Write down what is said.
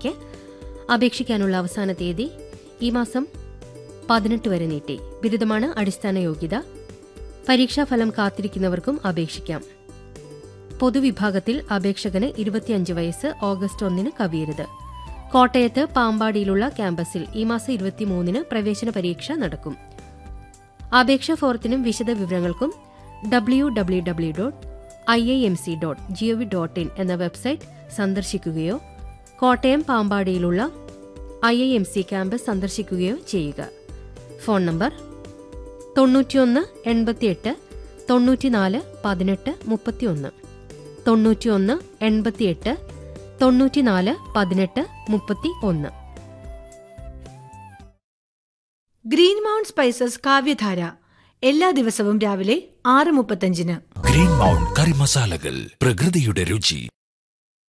പരീക്ഷയ്ക്ക് അപേക്ഷിക്കാനുള്ള അവസാന തീയതി ഈ മാസം പതിനെട്ട് വരെ നീട്ടി ബിരുദമാണ് അടിസ്ഥാന യോഗ്യത പരീക്ഷാഫലം കാത്തിരിക്കുന്നവർക്കും അപേക്ഷിക്കാം പൊതുവിഭാഗത്തിൽ അപേക്ഷകന് ഇരുപത്തിയഞ്ച് വയസ്സ് ഓഗസ്റ്റ് ഒന്നിന് കവിയരുത് കോട്ടയത്ത് പാമ്പാടിയിലുള്ള ക്യാമ്പസിൽ ഈ മാസം ഇരുപത്തിമൂന്നിന് പ്രവേശന പരീക്ഷ നടക്കും അപേക്ഷാ ഫോറത്തിനും വിശദ വിവരങ്ങൾക്കും W W W dot I I M C dot G O V dot in എന്ന വെബ്സൈറ്റ് സന്ദർശിക്കുകയോ കോട്ടയം പാമ്പാടിയിലുള്ള I I M C campus സന്ദർശിക്കുകയോ ചെയ്യുക ഫോൺ നമ്പർ തൊണ്ണൂറ്റിയൊന്ന് എൺപത്തിയെട്ട് തൊണ്ണൂറ്റിനാല് പതിനെട്ട് മുപ്പത്തിയൊന്ന് തൊണ്ണൂറ്റിയൊന്ന് എൺപത്തിയെട്ട് തൊണ്ണൂറ്റിനാല് പതിനെട്ട് മുപ്പത്തി ഒന്ന് ഗ്രീൻ മൗണ്ട് സ്പൈസസ് കാവ്യധാര എല്ലാ ദിവസവും രാവിലെ ആറ് മുപ്പത്തഞ്ചിന് ഗ്രീൻ മൗണ്ട് കറി മസാലകൾ പ്രകൃതിയുടെ രുചി